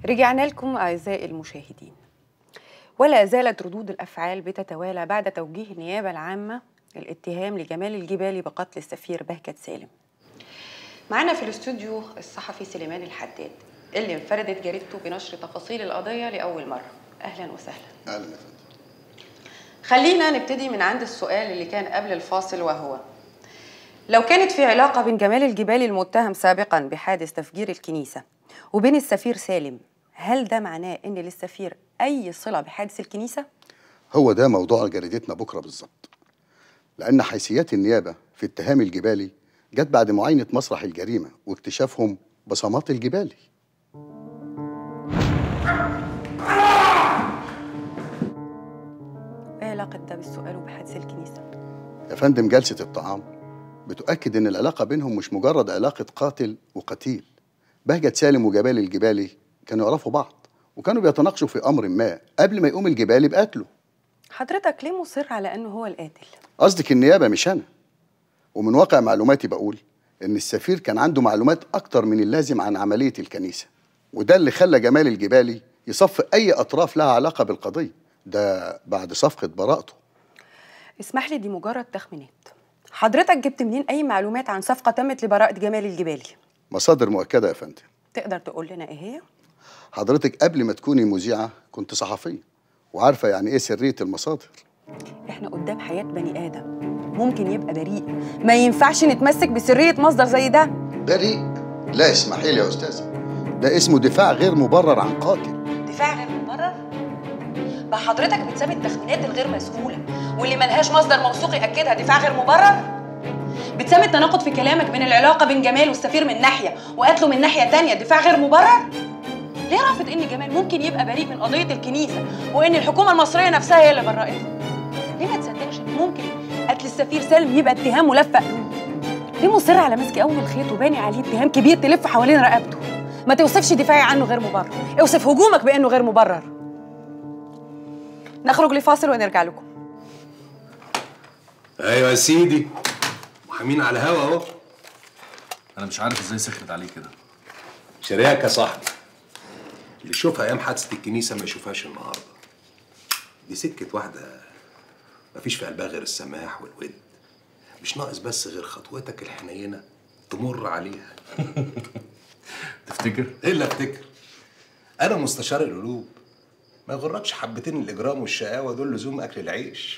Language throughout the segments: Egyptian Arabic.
رجعنا لكم أعزائي المشاهدين ولا زالت ردود الأفعال بتتوالى بعد توجيه النيابة العامة الاتهام لجمال الجبالي بقتل السفير بهجت سالم معنا في الاستوديو الصحفي سليمان الحداد اللي انفردت جريدته بنشر تفاصيل القضية لأول مرة أهلا وسهلا اهلا يا فندم خلينا نبتدي من عند السؤال اللي كان قبل الفاصل وهو لو كانت في علاقة بين جمال الجبالي المتهم سابقا بحادث تفجير الكنيسة وبين السفير سالم هل ده معناه ان للسفير اي صلة بحادث الكنيسة؟ هو ده موضوع جريدتنا بكره بالظبط لان حيثيات النيابه في اتهام الجبالي جت بعد معاينه مسرح الجريمه واكتشافهم بصمات الجبالي ايه علاقة ده بالسؤال وبحادث الكنيسة؟ يا فندم جلسه الطعام بتؤكد ان العلاقه بينهم مش مجرد علاقه قاتل وقتيل بهجت سالم وجبال الجبالي كانوا يعرفوا بعض وكانوا بيتناقشوا في امر ما قبل ما يقوم الجبالي بقتله حضرتك ليه مصر على انه هو القاتل؟ قصدك النيابه مش انا ومن واقع معلوماتي بقول ان السفير كان عنده معلومات اكتر من اللازم عن عمليه الكنيسه وده اللي خلى جمال الجبالي يصف اي اطراف لها علاقه بالقضيه ده بعد صفقه براءته اسمح لي دي مجرد تخمينات حضرتك جبت منين اي معلومات عن صفقة تمت لبراءة جمال الجبالي؟ مصادر مؤكده يا فندم تقدر تقول لنا ايه هي؟ حضرتك قبل ما تكوني مذيعه كنت صحفيه وعارفه يعني ايه سريه المصادر احنا قدام حياة بني آدم ممكن يبقى بريء ما ينفعش نتمسك بسرية مصدر زي ده بريء لا اسمحي لي يا استاذه ده اسمه دفاع غير مبرر عن قاتل دفاع غير مبرر؟ بقى حضرتك بتسمي التخمينات الغير مسؤولة واللي ملهاش مصدر موثوق يأكدها دفاع غير مبرر؟ بتسمي التناقض في كلامك بين العلاقة بين جمال والسفير من ناحية وقتله من ناحية تانية دفاع غير مبرر؟ ليه رافض ان جمال ممكن يبقى بريء من قضية الكنيسة وان الحكومة المصرية نفسها هي اللي برأته؟ ليه ما تصدقش ان ممكن قتل السفير سالم يبقى اتهام ملفق ليه مصر على مسك اول خيط وباني عليه اتهام كبير تلف حوالين رقبته ما توصفش دفاعي عنه غير مبرر اوصف هجومك بانه غير مبرر نخرج لفاصل ونرجع لكم ايوه يا سيدي محامين على الهوا اهو انا مش عارف ازاي سخنت عليه كده شرياك يا صاحبي اللي يشوفها ايام حادثه الكنيسه ما يشوفهاش النهارده دي سكه واحده مفيش في قلبها غير السماح والود مش ناقص بس غير خطوتك الحنينه تمر عليها تفتكر ايه اللي افتكر انا مستشار القلوب ما يغركش حبتين الاجرام والشقاوه دول لزوم اكل العيش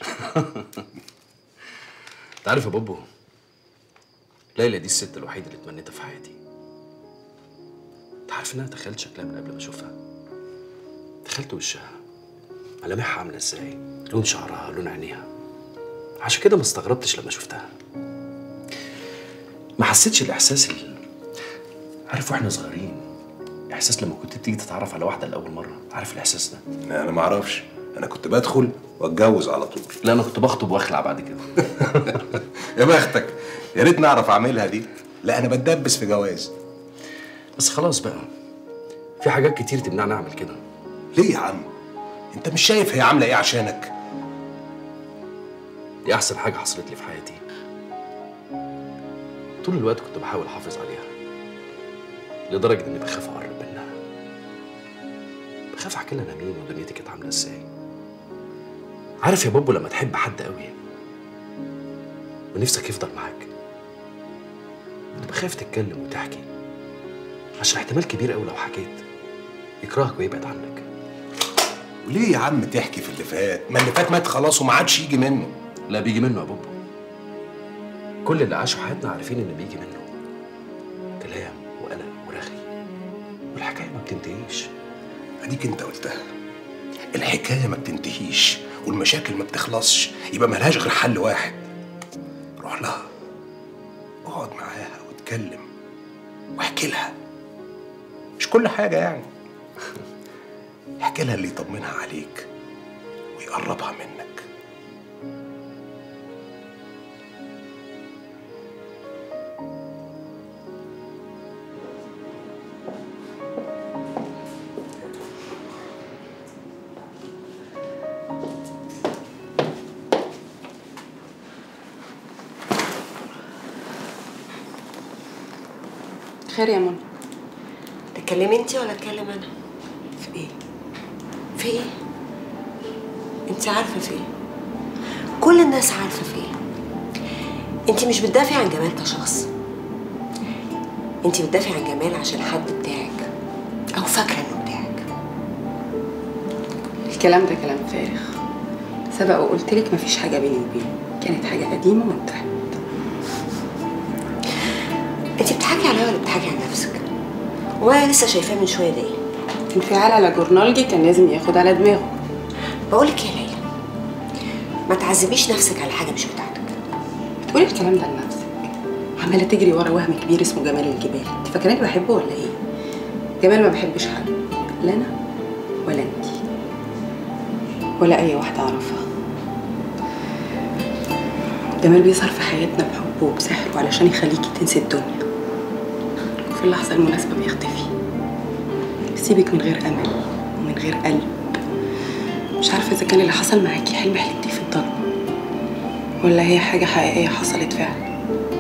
انت عارف يا بابو ليلى دي الست الوحيده اللي اتمنيتها في حياتي انت عارف ان انا تخيلت شكلها من قبل ما اشوفها تخيلت وشها ملامحها عامله ازاي لون شعرها لون عينيها عشان كده ما استغربتش لما شفتها ما حسيتش الاحساس اللي عارف واحنا صغيرين احساس لما كنت بتيجي تتعرف على واحده لاول مره عارف الاحساس ده انا ما اعرفش انا كنت بدخل واتجوز على طول لا انا كنت بخطب واخلع بعد كده يا بختك يا ريت نعرف اعملها دي لا انا بتدبس في جواز بس خلاص بقى في حاجات كتير تمنعني اعمل كده ليه يا عم انت مش شايف هي عامله ايه عشانك دي احسن حاجه حصلت لي في حياتي طول الوقت كنت بحاول احافظ عليها لدرجه اني بخاف اقرب منها بخاف احكي لها انا مين ودنيتي كانت عامله ازاي عارف يا بابو لما تحب حد قوي ونفسك يفضل معاك بتبقى خايف تتكلم وتحكي عشان احتمال كبير قوي لو حكيت يكرهك ويبعد عنك وليه يا عم تحكي في اللي فات ما اللي فات مات خلاص وما عادش يجي منه لا بيجي منه يا بابا كل اللي عاشوا حياتنا عارفين ان بيجي منه كلام وقلق ورغي والحكايه ما بتنتهيش اديك انت قلتها الحكايه ما بتنتهيش والمشاكل ما بتخلصش يبقى ملهاش غير حل واحد روح لها اقعد معاها واتكلم واحكي لها مش كل حاجه يعني احكي لها اللي يطمنها عليك ويقربها منك خير يا منى تتكلمي انت ولا اتكلم انا في ايه انت عارفه في ايه كل الناس عارفه في ايه انت مش بتدافعي عن جمال كشخص انت بتدافعي عن جمال عشان حد بتاعك او فاكره انه بتاعك الكلام ده كلام فارغ سبق وقلت لك مفيش حاجه بيني وبينه كانت حاجه قديمه وانتهت انت بتحكي عليا ولا بتحكي عن نفسك وانا لسه شايفاه من شويه ده ايه انفعال على جورنالجي كان لازم ياخد على دماغه بقولك يا ليلى ما تعذبيش نفسك على حاجه مش بتاعتك بتقولي الكلام ده لنفسك عماله تجري ورا وهم كبير اسمه جمال الجبال انت فاكراني بحبه ولا ايه جمال ما بحبش حد لا انا ولا انت ولا اي واحده اعرفها جمال بيظهر في حياتنا بحبه وبسحره علشان يخليكي تنسي الدنيا وفي اللحظه المناسبه بيختفي سيبك من غير امل ومن غير قلب مش عارفه اذا كان اللي حصل معاكي حلم حلمتيه في الضلمه ولا هي حاجه حقيقيه حصلت فعلا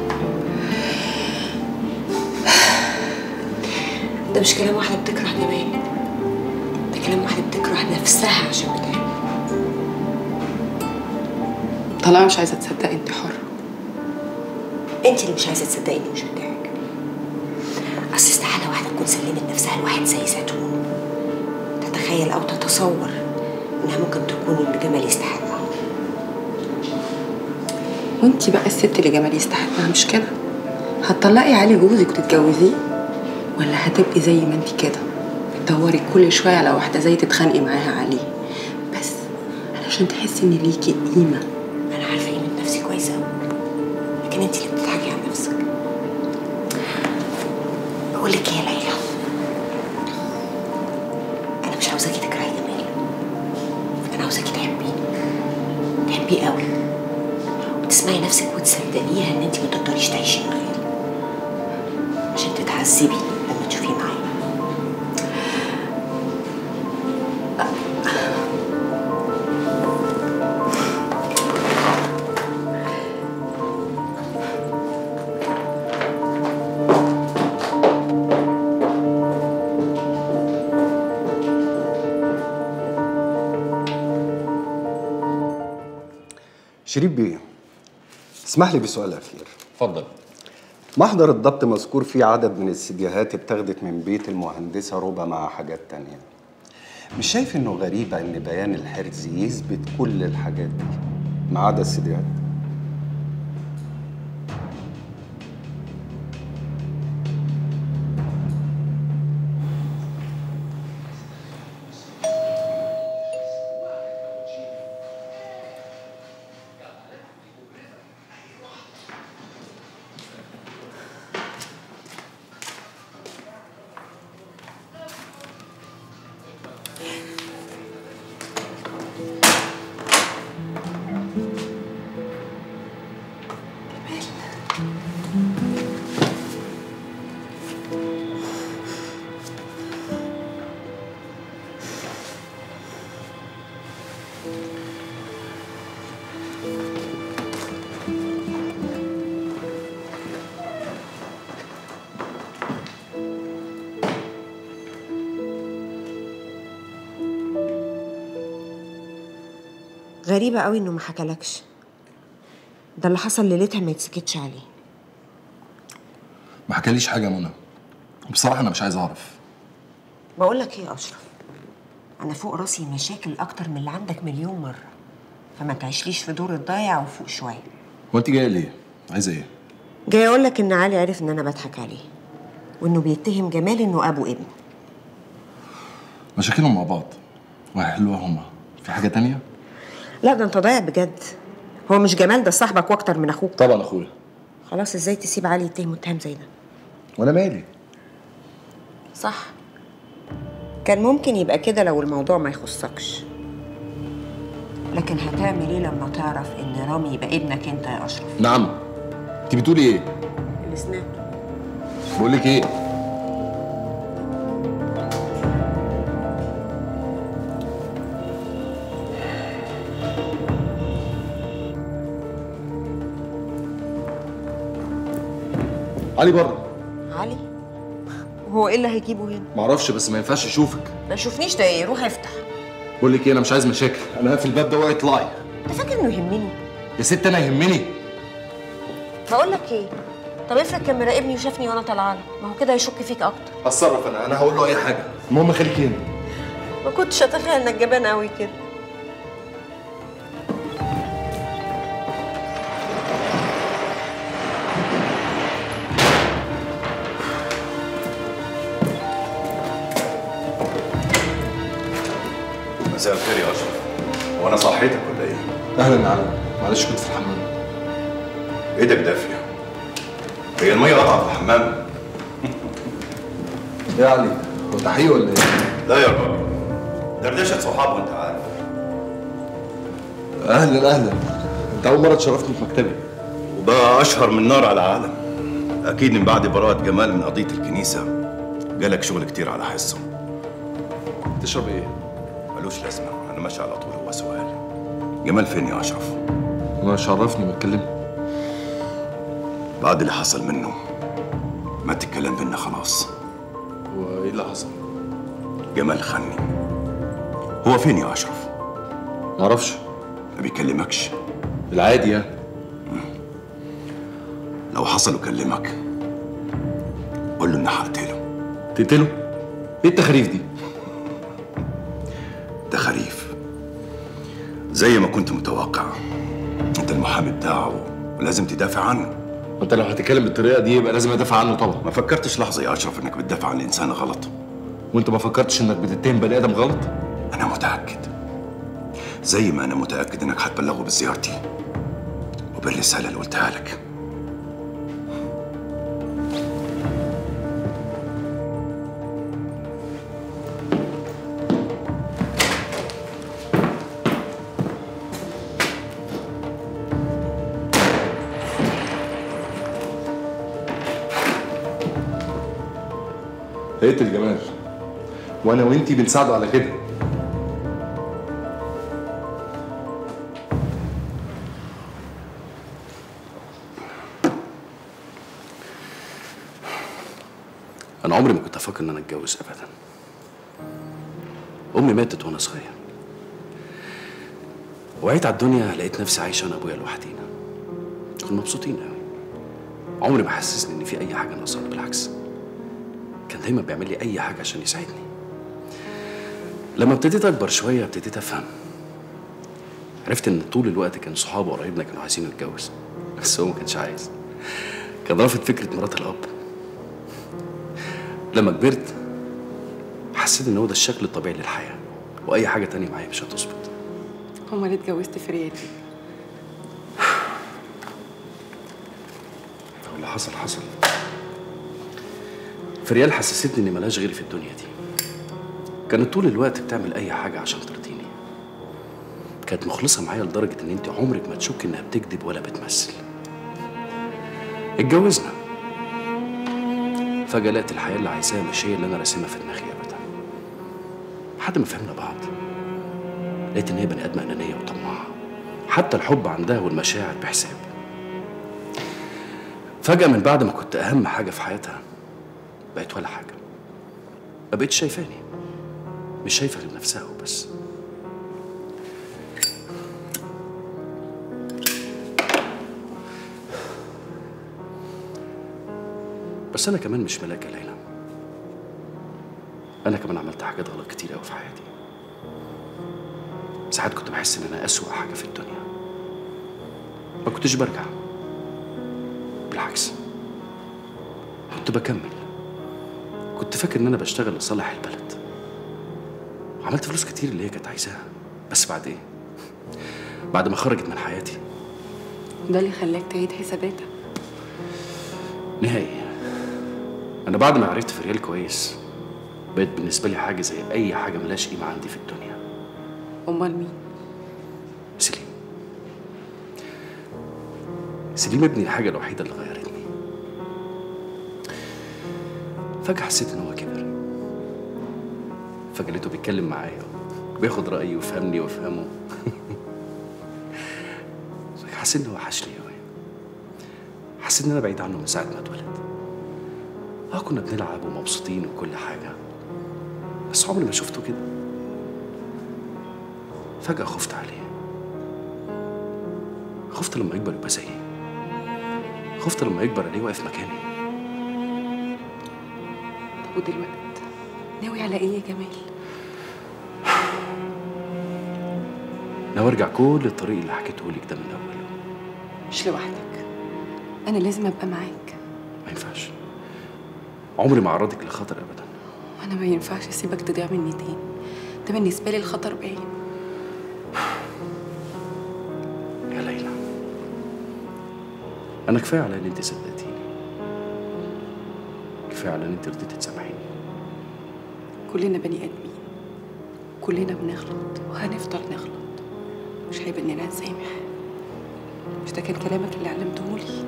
ده مش كلام واحده بتكره جمال ده كلام واحده بتكره نفسها عشان بتحب طالما مش عايزه تصدقي انت حره انت اللي مش عايزه تصدقي انه مش بتاعك اصل استحاله واحده تكون سلمت نفسها لواحد زي زيتون تتخيل او تتصور انها ممكن تكون اللي جمال يستحقها وانت بقى الست اللي جمال يستحقها مش كده هتطلقي علي جوزك وتتجوزيه ولا هتبقي زي ما انت كده بتدوري كل شويه على واحده زي تتخانقي معاها عليه بس علشان تحسي ان ليكي قيمه انا عارفه قيمه نفسي كويس قوي لكن انت اللي بتضحكي على نفسك بقول لك ايه يا ليلى انا مش عاوزاكي تكرهي جمال انا عاوزاكي تحبيه تحبيه قوي وتسمعي نفسك وتصدقيها ان انت ما تقدريش تعيشي من غيره عشان تتعذبي لما تشوفيه معايا شريف بيه اسمح لي بسؤال أخير اتفضل محضر الضبط مذكور فيه عدد من السيديهات اتاخدت من بيت المهندسة ربا مع حاجات تانية مش شايف انه غريبة ان بيان الحرز يثبت كل الحاجات دي ما عدا السيديهات غريبة قوي انه ما حكالكش ده اللي حصل ليلتها ما يتسكتش عليه ما حكاليش حاجه يا منى وبصراحه انا مش عايز اعرف بقول لك ايه يا اشرف انا فوق راسي مشاكل اكتر من اللي عندك مليون مرة فما تعيشليش في دور الضايع وفوق شوية هو انت جايه ليه عايزه ايه جاي اقول لك ان علي عرف ان انا بضحك عليه وانه بيتهم جمال انه ابو ابن مشاكلهم مع بعض وهيحلوها هما في حاجه تانية لا ده انت ضايع بجد هو مش جمال ده صاحبك واكتر من اخوك طبعا اخويا خلاص ازاي تسيب علي يتهم اتهام زي ده وانا مالي صح كان ممكن يبقى كده لو الموضوع ما يخصكش لكن هتعمل ايه لما تعرف ان رامي يبقى ابنك انت يا اشرف نعم انت بتقولي ايه اللي سمعته بقول لك ايه علي بره علي هو ايه اللي هيجيبه هنا معرفش بس ما ينفعش يشوفك ما شوفنيش ده ايه روح افتح بقول لك ايه انا مش عايز مشاكل انا هقفل الباب ده واطلعي اطلعي انت فاكر انه يهمني يا ست انا يهمني بقول لك ايه طب افرض كان مراقبني وشافني وانا طالعه له ما هو كده هيشك فيك اكتر اتصرف انا انا هقول له اي حاجه المهم خليك هنا ما كنتش اتخيل انك جبان قوي كده مساء الخير يا اشرف هو انا صحيتك ولا ايه؟ اهلا يا علي معلش كنت في الحمام ايدك دافيه هي الميه قطعت في الحمام يا علي هو تحقيق ولا ايه؟ لا يا راجل دردشه صحاب وانت عارف اهلا اهلا انت اول مره تشرفني في مكتبي وبقى اشهر من نار على العالم اكيد من بعد براءة جمال من قضيه الكنيسه جالك شغل كتير على حسه تشرب ايه؟ ملوش لازمه انا ماشي على طول هو سؤال جمال فين يا اشرف ما شرفني ما اتكلم بعد اللي حصل منه ما تتكلم بينا خلاص هو ايه اللي حصل؟ جمال خني هو فين يا اشرف ما اعرفش ما بيكلمكش العادي يعني لو حصل وكلمك قول له اني هقتله تقتله؟ ايه التخاريف دي؟ ده خريف زي ما كنت متوقع انت المحامي بتاعه ولازم تدافع عنه وانت لو هتتكلم بالطريقه دي يبقى لازم ادافع عنه طبعا ما فكرتش لحظه يا اشرف انك بتدافع عن الانسان غلط وانت ما فكرتش انك بتتهم بني ادم غلط؟ انا متاكد زي ما انا متاكد انك هتبلغه بزيارتي وبالرساله اللي قلتها لك اقتل جمال وانا وانتي بنساعده على كده انا عمري ما كنت افكر ان انا اتجوز ابدا امي ماتت وانا صغير وعيت على الدنيا لقيت نفسي عايشه انا وابويا لوحدينا كنا مبسوطين قوي عمري ما حسسني ان في اي حاجه ناقصاني بالعكس كان دايما بيعمل لي اي حاجه عشان يساعدني لما ابتديت اكبر شويه ابتديت افهم عرفت ان طول الوقت كان صحابه وقرايبنا كانوا عايزين يتجوز بس هو ما كانش عايز كان رافض فكره مرات الاب لما كبرت حسيت ان هو ده الشكل الطبيعي للحياه واي حاجه تانية معايا مش هتظبط امال ليه اتجوزت في ريالي هو اللي حصل حصل فريال حسستني ان ملهاش غيري في الدنيا دي كانت طول الوقت بتعمل اي حاجه عشان ترضيني كانت مخلصه معايا لدرجه ان انت عمرك ما تشك انها بتكذب ولا بتمثل اتجوزنا فجاه لقيت الحياه اللي عايزاها مش هي اللي انا راسمها في دماغي ابدا لحد ما فهمنا بعض لقيت ان هي بني ادمه انانيه وطماعه حتى الحب عندها والمشاعر بحساب فجاه من بعد ما كنت اهم حاجه في حياتها بقت ولا حاجه ما بقتش شايفاني مش شايفه غير نفسها وبس بس انا كمان مش ملاك يا ليلى انا كمان عملت حاجات غلط كتير قوي في حياتي ساعات كنت بحس ان انا اسوأ حاجه في الدنيا ما كنتش برجع بالعكس كنت بكمل كنت فاكر ان انا بشتغل لصالح البلد عملت فلوس كتير اللي هي كانت عايزاها بس بعد ايه بعد ما خرجت من حياتي ده اللي خلاك تعيد حساباتك نهائي انا بعد ما عرفت فريال كويس بقت بالنسبه لي حاجه زي اي حاجه ملهاش قيمه عندي في الدنيا امال مين سليم سليم ابني الحاجه الوحيده اللي غيرتني فجاه حسيت ان هو كبر فجاه لقيته بيتكلم معايا بياخد رايي ويفهمني وافهمه فجاه حسيت ان هو وحشني قوي حسيت ان انا بعيد عنه من ساعه ما اتولد اه كنا بنلعب ومبسوطين وكل حاجه بس عمري ما شفته كده فجأة خفت عليه خفت لما يكبر يبقى زيي خفت لما يكبر الاقيه واقف مكاني طب ودلوقتي ناوي على ايه يا جمال لو ارجع كل الطريق اللي حكيته لك ده من الاول مش لوحدك انا لازم ابقى معاك ما ينفعش عمري ما اعرضك لخطر ابدا وانا ما ينفعش اسيبك تضيع مني تاني ده بالنسبه لي الخطر باين يا ليلى انا كفايه على ان انت صدقتيني كفايه على ان انت رضيتي تسامحيني كلنا بني ادمين كلنا بنغلط وهنفضل نغلط مش عيب اننا نسامح مش ده كان كلامك اللي علمته لي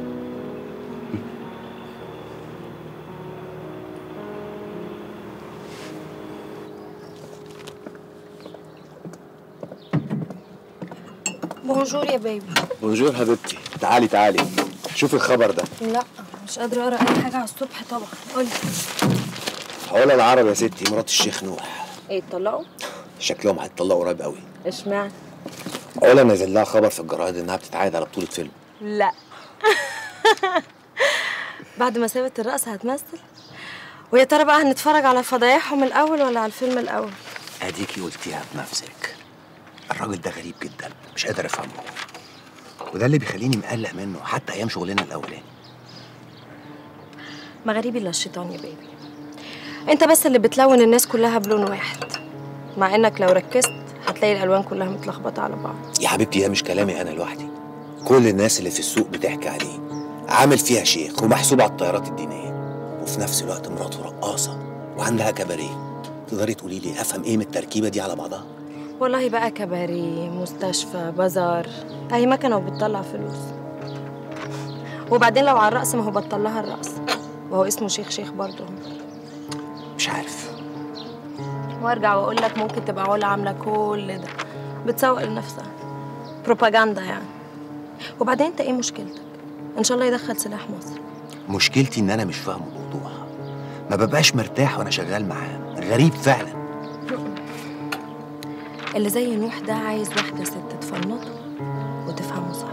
بونجور يا بيبي بونجور حبيبتي تعالي تعالي شوفي الخبر ده لا مش قادرة أقرأ أي حاجة على الصبح طبعا قولي هقول العرب يا ستي مرات الشيخ نوح إيه اتطلقوا؟ شكلهم هيتطلقوا قريب قوي اشمعنى؟ اولا نزل لها خبر في الجرايد انها بتتعايد على بطوله فيلم لا بعد ما سابت الرقص هتمثل ويا ترى بقى هنتفرج على فضايحهم الأول ولا على الفيلم الأول؟ اديكي قلتيها بنفسك الراجل ده غريب جدا مش قادر افهمه وده اللي بيخليني مقلق منه حتى ايام شغلنا الاولاني ما غريب إلا الشيطان يا بيبي أنت بس اللي بتلون الناس كلها بلون واحد مع إنك لو ركزت هتلاقي الألوان كلها متلخبطة على بعض يا حبيبتي ده مش كلامي انا لوحدي كل الناس اللي في السوق بتحكي عليه عامل فيها شيخ ومحسوب على الطيارات الدينيه وفي نفس الوقت مراته رقاصه وعندها كباريه تقدري تقولي لي افهم ايه من التركيبه دي على بعضها والله بقى كباري مستشفى بازار اهي مكنه وبتطلع فلوس وبعدين لو على الرقص ما هو بطلها الرقص وهو اسمه شيخ شيخ برضه مش عارف وارجع واقول لك ممكن تبقى علا عامله كل ده بتسوق لنفسها بروباجندا يعني وبعدين انت ايه مشكلتك ان شاء الله يدخل سلاح مصر مشكلتي ان انا مش فاهم الموضوع ما ببقاش مرتاح وانا شغال معاه غريب فعلا اللي زي نوح ده عايز واحده ست تفنطه وتفهمه صح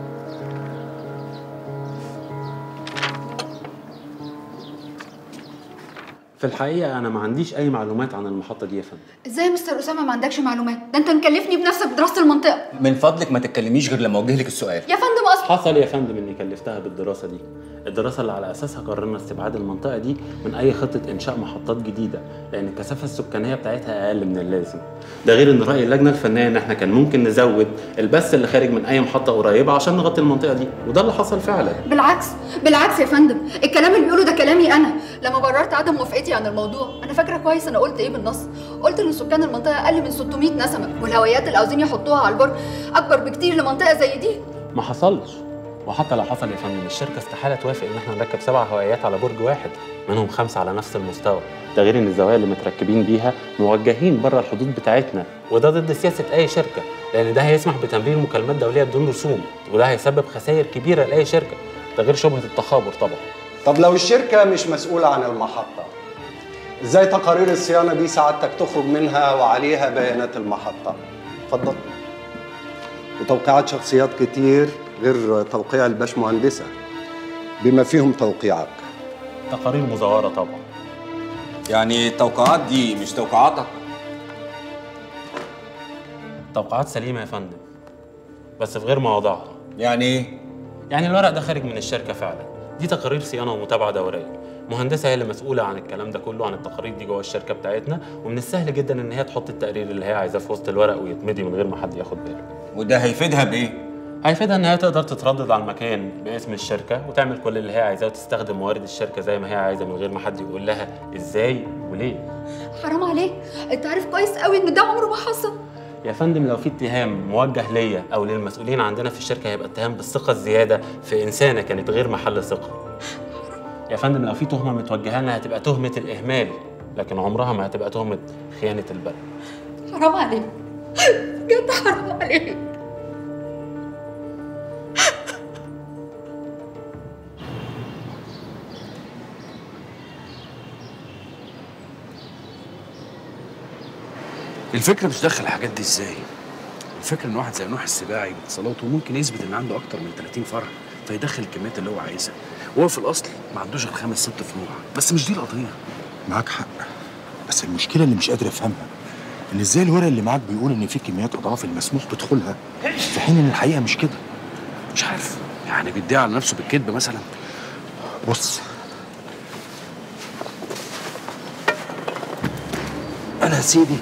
في الحقيقة أنا ما عنديش أي معلومات عن المحطة دي يا فندم ازاي يا مستر اسامه ما عندكش معلومات ده انت مكلفني بنفسك بدراسه المنطقه من فضلك ما تتكلميش غير لما اوجه لك السؤال يا فندم اصلا حصل يا فندم إني كلفتها بالدراسة دي الدراسة اللي على أساسها قررنا استبعاد المنطقة دي من أي خطة إنشاء محطات جديدة لأن الكثافة السكانية بتاعتها أقل من اللازم ده غير إن رأي اللجنة الفنية إن إحنا كان ممكن نزود البث اللي خارج من أي محطة قريبة عشان نغطي المنطقة دي وده اللي حصل فعلا بالعكس بالعكس يا فندم الكلام اللي بيقوله ده كلامي انا لما بررت عدم موافقتي عن الموضوع انا فاكره كويس انا قلت ايه بالنص قلت ان سكان المنطقه اقل من 600 نسمه والهويات اللي عاوزين يحطوها على البر اكبر بكتير لمنطقه زي دي ما حصلش وحتى لو حصل يا فندم الشركة استحالة توافق إن احنا نركب سبع هوايات على برج واحد منهم خمسة على نفس المستوى ده غير إن الزوايا اللي متركبين بيها موجهين بره الحدود بتاعتنا وده ضد سياسة أي شركة لأن ده هيسمح بتمرير مكالمات دولية بدون رسوم وده هيسبب خسائر كبيرة لأي شركة ده غير شبهة التخابر طبعا طب لو الشركة مش مسؤولة عن المحطة ازاي تقارير الصيانة دي سعادتك تخرج منها وعليها بيانات المحطة؟ اتفضل. وتوقيعات شخصيات كتير غير توقيع الباشمهندسة بما فيهم توقيعك. تقارير مزورة طبعا يعني التوقعات دي مش توقعاتك توقعات سليمة يا فندم بس في غير مواضعها يعني ايه يعني الورق ده خارج من الشركة فعلا دي تقارير صيانة ومتابعة دورية مهندسة هي اللي مسؤولة عن الكلام ده كله عن التقارير دي جوه الشركة بتاعتنا ومن السهل جدا ان هي تحط التقرير اللي هي عايزاه في وسط الورق ويتمضي من غير ما حد ياخد باله وده هيفيدها بايه هيفيدها ان هي تقدر تتردد على المكان باسم الشركة وتعمل كل اللي هي عايزاه وتستخدم موارد الشركة زي ما هي عايزة من غير ما حد يقول لها ازاي وليه حرام عليك انت عارف كويس قوي ان ده عمره ما حصل يا فندم لو في اتهام موجه ليا او للمسؤولين عندنا في الشركه هيبقى اتهام بالثقه الزياده في انسانه كانت غير محل ثقه. يا فندم لو في تهمه متوجهه لنا هتبقى تهمه الاهمال لكن عمرها ما هتبقى تهمه خيانه البلد. حرام عليك بجد حرام عليك الفكره مش دخل الحاجات دي ازاي الفكره ان واحد زي نوح السباعي باتصالاته ممكن يثبت ان عنده اكتر من 30 فرع فيدخل الكميات اللي هو عايزها وهو في الاصل ما عندوش غير خمس ست فروع بس مش دي القضيه معاك حق بس المشكله اللي مش قادر افهمها ان ازاي الورق اللي معاك بيقول ان في كميات اضعاف المسموح بدخولها في حين ان الحقيقه مش كده مش عارف يعني بيدعي على نفسه بالكذب مثلا بص انا يا سيدي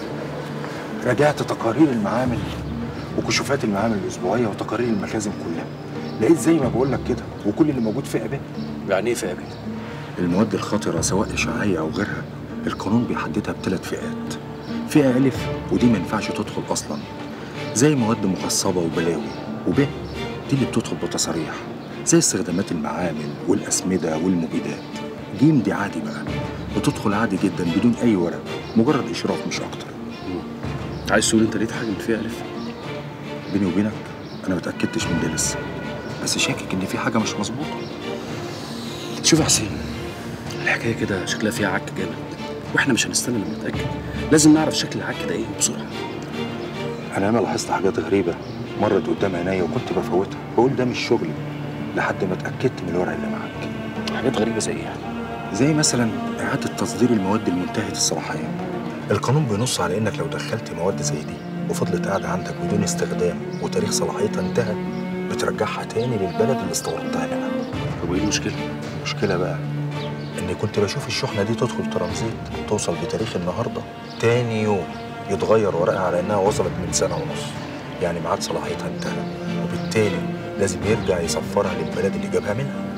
راجعت تقارير المعامل وكشوفات المعامل الاسبوعيه وتقارير المخازن كلها لقيت زي ما بقول لك كده وكل اللي موجود في ابي يعني ايه في ابي المواد الخطره سواء اشعاعيه او غيرها القانون بيحددها بثلاث فئات فئه الف ودي ما ينفعش تدخل اصلا زي مواد مخصبه وبلاوي وب دي اللي بتدخل بتصاريح زي استخدامات المعامل والاسمده والمبيدات جيم دي عادي بقى بتدخل عادي جدا بدون اي ورق مجرد اشراف مش اكتر عايز تقول انت لقيت حاجه من فيها الف بيني وبينك انا ما اتاكدتش من ده لسه بس شاكك ان في حاجه مش مظبوطه شوف يا حسين الحكايه كده شكلها فيها عك جامد واحنا مش هنستنى لما نتاكد لازم نعرف شكل العك ده ايه بسرعه انا انا لاحظت حاجات غريبه مرت قدام عينيا وكنت بفوتها بقول ده مش شغلي لحد ما اتاكدت من الورق اللي معاك حاجات غريبه زي ايه يعني زي مثلا اعاده تصدير المواد المنتهيه الصلاحيه القانون بينص على انك لو دخلت مواد زي دي وفضلت قاعده عندك بدون استخدام وتاريخ صلاحيتها انتهى بترجعها تاني للبلد اللي استوردتها منها طب وايه المشكله المشكله بقى اني كنت بشوف الشحنه دي تدخل ترانزيت توصل بتاريخ النهارده تاني يوم يتغير ورقها على انها وصلت من سنه ونص يعني ميعاد صلاحيتها انتهى وبالتالي لازم يرجع يصفرها للبلد اللي جابها منها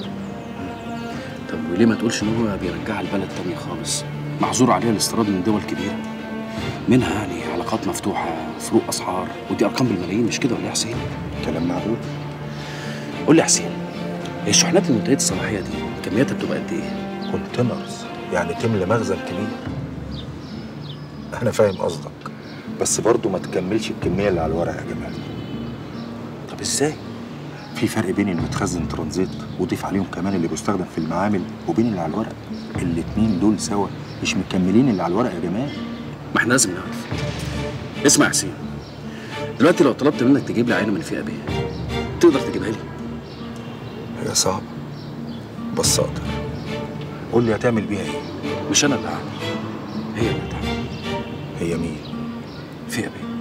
طب وليه ما تقولش ان هو بيرجعها لبلد تانية خالص معذور عليها الاستيراد من دول كبيره منها يعني علاقات مفتوحه فروق اسعار ودي ارقام بالملايين مش كده ولا إيه يا حسين كلام معقول قول لي يا حسين هي الشحنات المنتهيه الصلاحيه دي كمياتها بتبقى قد ايه كونتينرز يعني تملى مخزن كبير انا فاهم قصدك بس برضه ما تكملش الكميه اللي على الورق يا جمال طب ازاي في فرق بين المتخزن ترانزيت وضيف عليهم كمان اللي بيستخدم في المعامل وبين اللي على الورق الاتنين دول سوا مش مكملين اللي على الورق يا جمال ما احنا لازم نعرف اسمع يا حسين دلوقتي لو طلبت منك تجيب لي عينه من فئه بيه تقدر تجيبها لي هي صعبة بس اقدر قول لي هتعمل بيها ايه مش انا اللي هعمل هي اللي هتعمل هي مين فئه بيه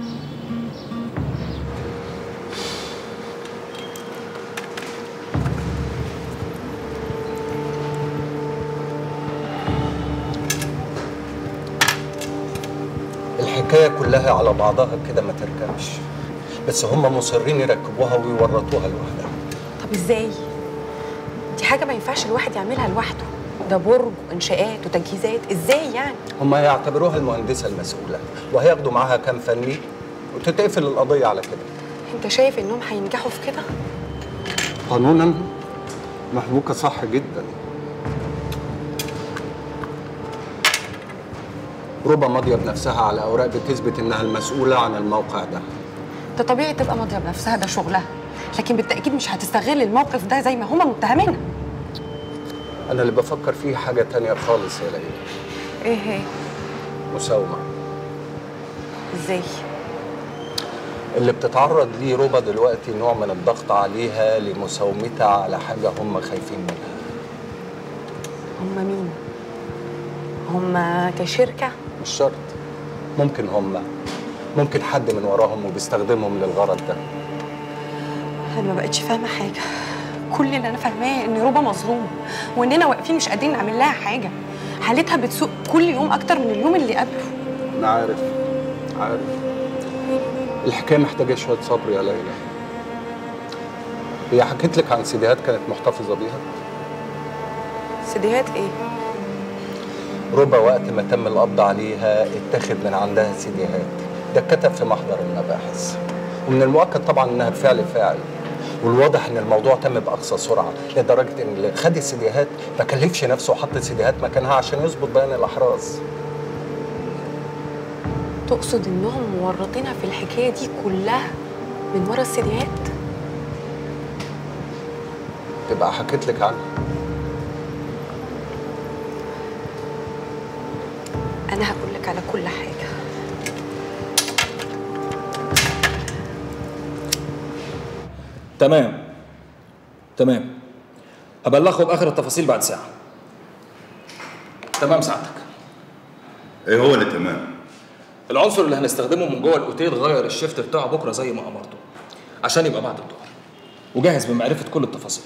الحكاية كلها على بعضها كده ما تركبش بس هم مصرين يركبوها ويورطوها لوحدها طب ازاي؟ دي حاجة ما ينفعش الواحد يعملها لوحده ده برج وانشاءات وتجهيزات ازاي يعني؟ هم هيعتبروها المهندسة المسؤولة وهياخدوا معاها كام فني وتتقفل القضية على كده انت شايف انهم هينجحوا في كده؟ قانونا محبوكة صح جدا ربع ماضية بنفسها على أوراق بتثبت إنها المسؤولة عن الموقع ده ده طبيعي تبقى ماضية بنفسها ده شغلها لكن بالتأكيد مش هتستغل الموقف ده زي ما هما متهمينها أنا اللي بفكر فيه حاجة تانية خالص يا ليلى ايه هي؟ مساومة ازاي؟ اللي بتتعرض ليه ربا دلوقتي نوع من الضغط عليها لمساومتها على حاجة هم خايفين منها هما مين؟ هما كشركة؟ مش شرط ممكن هم ممكن حد من وراهم وبيستخدمهم للغرض ده انا ما بقتش فاهمة حاجة كل اللي انا فاهماه ان ربا مظلومة واننا واقفين مش قادرين نعمل لها حاجة حالتها بتسوء كل يوم اكتر من اليوم اللي قبله أنا عارف عارف الحكاية محتاجة شوية صبر يا ليلى هي حكيت لك عن سيديهات كانت محتفظة بيها سيديهات ايه؟ ربع وقت ما تم القبض عليها اتخذ من عندها سيديهات ده اتكتب في محضر المباحث ومن المؤكد طبعا انها بفعل فاعل والواضح ان الموضوع تم باقصى سرعه لدرجه ان اللي خد السيديهات ما كلفش نفسه وحط السيديهات مكانها عشان يظبط بيان الاحراز تقصد انهم مورطينها في الحكاية دي كلها من ورا السيديهات؟ تبقى حكيت لك عنها انا هقول لك على كل حاجة تمام تمام هبلغه باخر التفاصيل بعد ساعه تمام سعادتك ايه هو اللي تمام العنصر اللي هنستخدمه من جوه الاوتيل غير الشيفت بتاعه بكره زي ما امرته عشان يبقى بعد الظهر وجاهز بمعرفه كل التفاصيل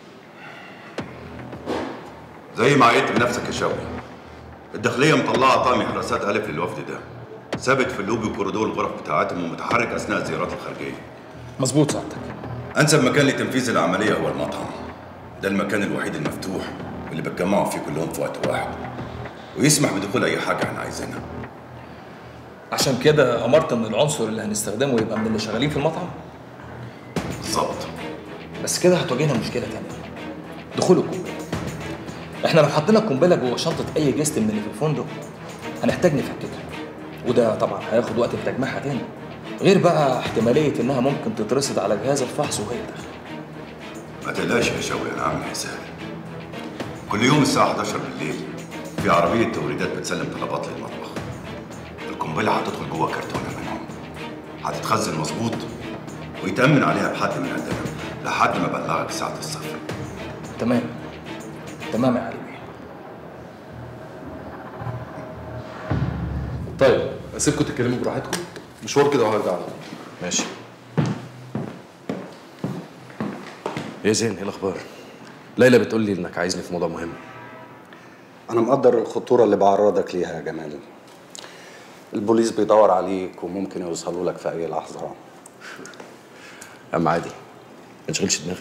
زي ما عيدت بنفسك يا شوقي الداخليه مطلعه طقم حراسات الف للوفد ده ثابت في اللوبي وكوريدور الغرف بتاعتهم ومتحرك اثناء الزيارات الخارجيه مظبوط سعادتك انسب مكان لتنفيذ العمليه هو المطعم ده المكان الوحيد المفتوح اللي بتجمعوا فيه كلهم في وقت واحد ويسمح بدخول اي حاجه احنا عايزينها عشان كده امرت ان العنصر اللي هنستخدمه يبقى من اللي شغالين في المطعم بالظبط بس كده هتواجهنا مشكله تانية دخول القنبله احنا لو حطينا القنبله جوه شنطه اي جست من اللي في الفندق هنحتاج نفككها وده طبعا هياخد وقت في تجميعها تاني غير بقى احتماليه انها ممكن تترصد على جهاز الفحص وهي داخله ما تقلقش يا شوقي انا عامل حسابي كل يوم الساعه 11 بالليل في عربيه توريدات بتسلم طلبات للمطبخ القنبله هتدخل جوه كرتونه منهم هتتخزن مظبوط ويتامن عليها بحد من عندنا لحد ما بلغك ساعه الصفر تمام تمام يا علي بيه طيب اسيبكم تتكلموا براحتكم مشوار كده وهرجع لكم ماشي ايه زين ايه الاخبار ليلى بتقول لي انك عايزني في موضوع مهم أنا مقدر الخطورة اللي بعرضك ليها يا جمال البوليس بيدور عليك وممكن يوصلوا لك في أي لحظة اما عادي ما تشغلش دماغك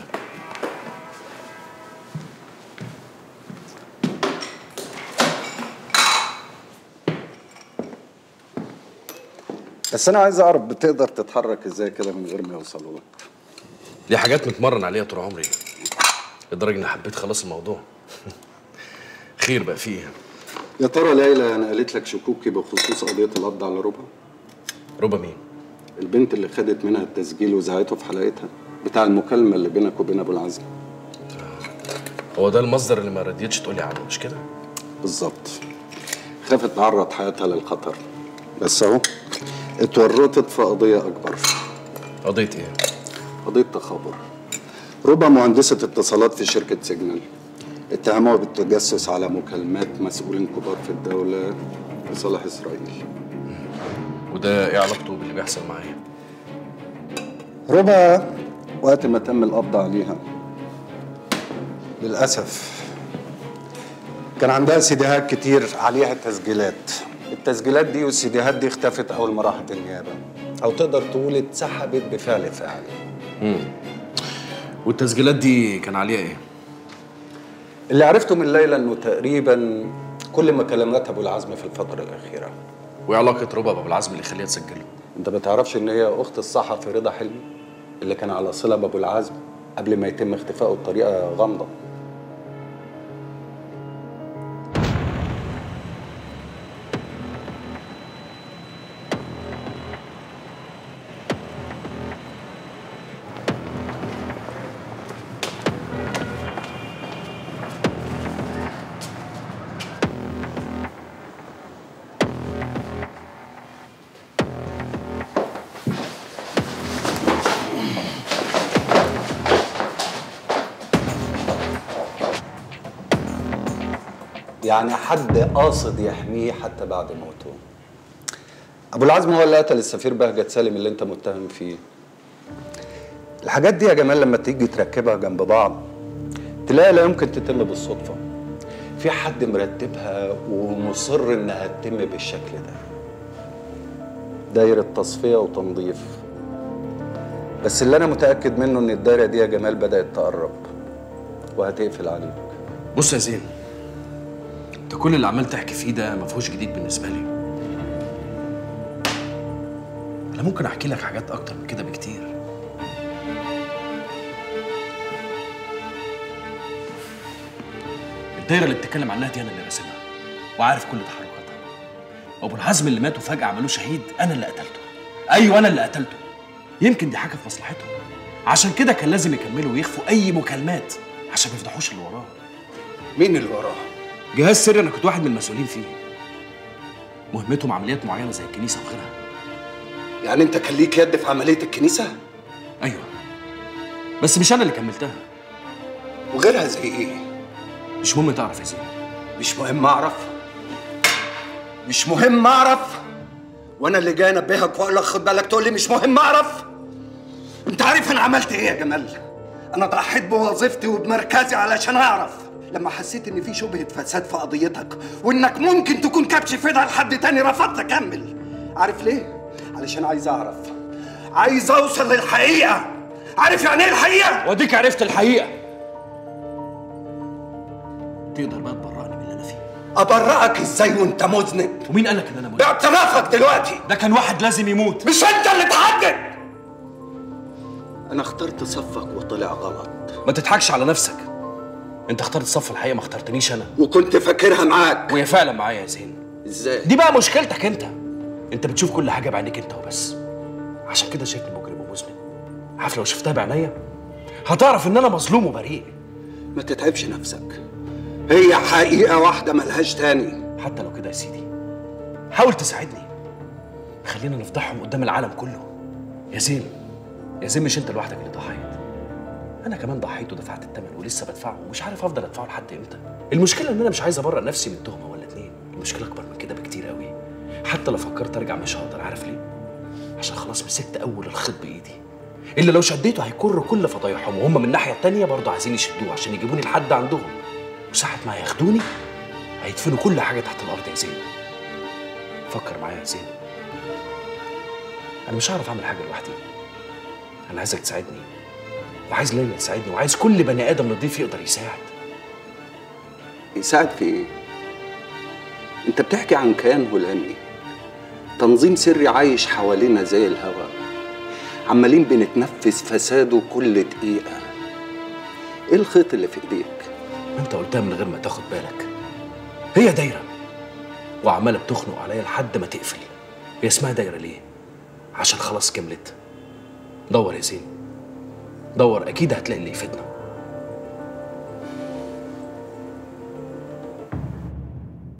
بس أنا عايز أعرف بتقدر تتحرك إزاي كده من غير ما يوصلوا لك دي حاجات متمرن عليها طول عمري لدرجه اني حبيت خلاص الموضوع خير بقى فيه يا ترى ليلى أنا قالت لك شكوكي بخصوص قضية القبض على ربع ربا مين البنت اللي خدت منها التسجيل وزعته في حلقتها بتاع المكالمة اللي بينك وبين أبو العزم هو ده المصدر اللي ما رضيتش تقولي عنه مش كده بالظبط خافت تعرض حياتها للخطر بس اهو اتورطت في قضية أكبر قضيه ايه قضية تخابر ربع مهندسة اتصالات في شركة سيجنال اتهموها بالتجسس على مكالمات مسؤولين كبار في الدولة لصالح إسرائيل وده ايه علاقته باللي بيحصل معايا ربع وقت ما تم القبض عليها للأسف كان عندها سيديهات كتير عليها تسجيلات التسجيلات دي والسيديهات دي اختفت أول ما راحت النيابة أو تقدر تقول اتسحبت بفعل فاعل امم والتسجيلات دي كان عليها ايه اللي عرفته من ليلى انه تقريبا كل مكالمات ابو العزم في الفتره الاخيره وايه علاقه ربا بابو العزم اللي يخليها تسجله انت ما تعرفش ان هي اخت الصحفي رضا حلمي اللي كان على صله بابو العزم قبل ما يتم اختفائه بطريقه غامضه يعني حد قاصد يحميه حتى بعد موته ابو العزم هو اللي قتل السفير بهجت سالم اللي انت متهم فيه الحاجات دي يا جمال لما تيجي تركبها جنب بعض تلاقي لا يمكن تتم بالصدفه في حد مرتبها ومصر انها تتم بالشكل ده دايره تصفيه وتنظيف بس اللي انا متاكد منه ان الدايره دي يا جمال بدات تقرب وهتقفل عليك بص يا زين انت كل اللي عمال تحكي فيه ده ما فيهوش جديد بالنسبه لي انا ممكن احكي لك حاجات اكتر من كده بكتير الدايره اللي بتتكلم عنها دي انا اللي راسمها وعارف كل تحركاتها وابو العزم اللي مات وفجاه عملوه شهيد انا اللي قتلته ايوه انا اللي قتلته يمكن دي حاجه في مصلحتهم عشان كده كان لازم يكملوا ويخفوا اي مكالمات عشان ما يفضحوش اللي وراه مين اللي وراه جهاز سري انا كنت واحد من المسؤولين فيه مهمتهم عمليات معينه زي الكنيسه وغيرها يعني انت كان ليك يد في عمليه الكنيسه ايوه بس مش انا اللي كملتها وغيرها زي ايه مش مهم تعرف يا زين مش مهم اعرف مش مهم اعرف وانا اللي جاي انبهك واقول لك خد بالك تقول لي مش مهم اعرف انت عارف انا عملت ايه يا جمال انا ضحيت بوظيفتي وبمركزي علشان اعرف لما حسيت ان في شبهه فساد في قضيتك وانك ممكن تكون كبش فدا لحد تاني رفضت اكمل عارف ليه علشان عايز اعرف عايز اوصل للحقيقه عارف يعني ايه الحقيقه واديك عرفت الحقيقه تقدر بقى تبرأني من اللي انا فيه ابرئك ازاي وانت مذنب ومين قالك ان انا مذنب باعترافك دلوقتي ده كان واحد لازم يموت مش انت اللي تحدد انا اخترت صفك وطلع غلط ما تضحكش على نفسك انت اخترت صف الحقيقه ما اخترتنيش انا وكنت فاكرها معاك وهي فعلا معايا يا زين ازاي دي بقى مشكلتك انت انت بتشوف كل حاجه بعينيك انت وبس عشان كده شايفني مجرم ومذنب عارف لو شفتها بعينيا هتعرف ان انا مظلوم وبريء ما تتعبش نفسك هي حقيقة واحدة ملهاش تاني حتى لو كده يا سيدي حاول تساعدني خلينا نفضحهم قدام العالم كله يا زين يا زين مش انت لوحدك اللي ضحيت انا كمان ضحيت ودفعت الثمن ولسه بدفعه ومش عارف افضل ادفعه لحد امتى المشكله ان انا مش عايز ابرر نفسي من تهمه ولا اتنين المشكله اكبر من كده بكتير قوي حتى لو فكرت ارجع مش هقدر عارف ليه عشان خلاص مسكت اول الخيط بايدي اللي لو شديته هيكر كل فضايحهم وهم من الناحيه التانيه برضه عايزين يشدوه عشان يجيبوني لحد عندهم وساعه ما ياخدوني هيدفنوا كل حاجه تحت الارض يا زين فكر معايا يا زين انا مش هعرف اعمل حاجه لوحدي انا عايزك تساعدني وعايز ليلى تساعدني وعايز كل بني ادم نضيف يقدر يساعد يساعد في ايه؟ انت بتحكي عن كيان هولندي تنظيم سري عايش حوالينا زي الهواء عمالين بنتنفس فساده كل دقيقة ايه الخيط اللي في ايديك؟ انت قلتها من غير ما تاخد بالك هي دايره وعماله بتخنق عليا لحد ما تقفل هي اسمها دايره ليه عشان خلاص كملت دور يا زين دور اكيد هتلاقي اللي يفيدنا